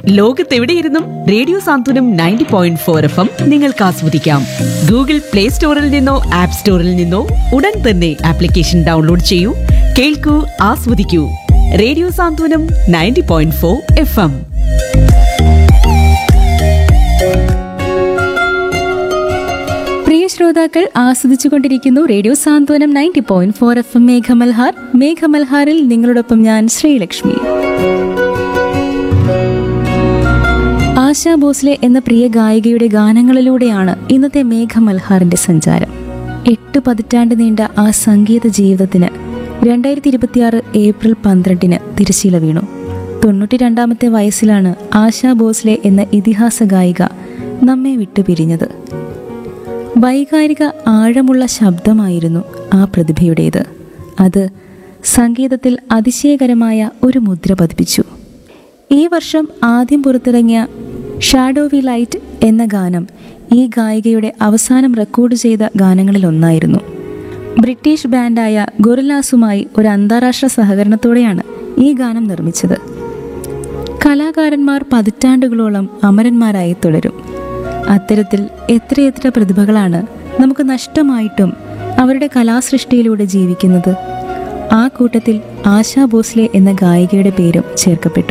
ലോകത്തെവിടെയിരുന്നും radio Santhwanam ninety point four F M നിങ്ങൾക്ക് ആസ്വദിക്കാം Google play സ്റ്റോറിൽ നിന്നോ ആപ്പ് സ്റ്റോറിൽ നിന്നോ ഉടൻ തന്നെ ആപ്ലിക്കേഷൻ ഡൗൺലോഡ് ചെയ്യൂ കേൾക്കൂ ആസ്വദിക്കൂ radio Santhwanam ninety point four F M പ്രിയ ശ്രോതാക്കൾ ആസ്വദിച്ചുകൊണ്ടിരിക്കുന്നു radio Santhwanam ninety point four F M Meghamalhar മേഘമൽഹാറിൽ നിങ്ങളോടൊപ്പം ഞാൻ ശ്രീലക്ഷ്മി ആശാ ഭോസ്ലെ എന്ന പ്രിയ ഗായികയുടെ ഗാനങ്ങളിലൂടെയാണ് ഇന്നത്തെ മേഘമൽഹാറിന്റെ സഞ്ചാരം എട്ട് പതിറ്റാണ്ട് നീണ്ട ആ സംഗീത ജീവിതത്തിന് രണ്ടായിരത്തി ഇരുപത്തിയാറ് ഏപ്രിൽ പന്ത്രണ്ടിന് തിരശീല വീണു തൊണ്ണൂറ്റി രണ്ടാമത്തെ വയസ്സിലാണ് ആശാ ഭോസ്ലെ എന്ന ഇതിഹാസ ഗായിക നമ്മെ വിട്ടുപിരിഞ്ഞത് വൈകാരിക ആഴമുള്ള ശബ്ദമായിരുന്നു ആ പ്രതിഭയുടേത് അത് സംഗീതത്തിൽ അതിശയകരമായ ഒരു മുദ്ര പതിപ്പിച്ചു ഈ വർഷം ആദ്യം പുറത്തിറങ്ങിയ ഷാഡോ വി ലൈറ്റ് എന്ന ഗാനം ഈ ഗായികയുടെ അവസാനം റെക്കോർഡ് ചെയ്ത ഗാനങ്ങളിലൊന്നായിരുന്നു ബ്രിട്ടീഷ് ബാൻഡായ ഗൊറില്ലാസുമായി ഒരു അന്താരാഷ്ട്ര സഹകരണത്തോടെയാണ് ഈ ഗാനം നിർമ്മിച്ചത് കലാകാരന്മാർ പതിറ്റാണ്ടുകളോളം അമരന്മാരായി തുടരും അത്തരത്തിൽ എത്രയെത്ര പ്രതിഭകളാണ് നമുക്ക് നഷ്ടമായിട്ടും അവരുടെ കലാസൃഷ്ടിയിലൂടെ ജീവിക്കുന്നത് ആ കൂട്ടത്തിൽ ആശാ ഭോസ്ലെ എന്ന ഗായികയുടെ പേരും ചേർക്കപ്പെട്ടു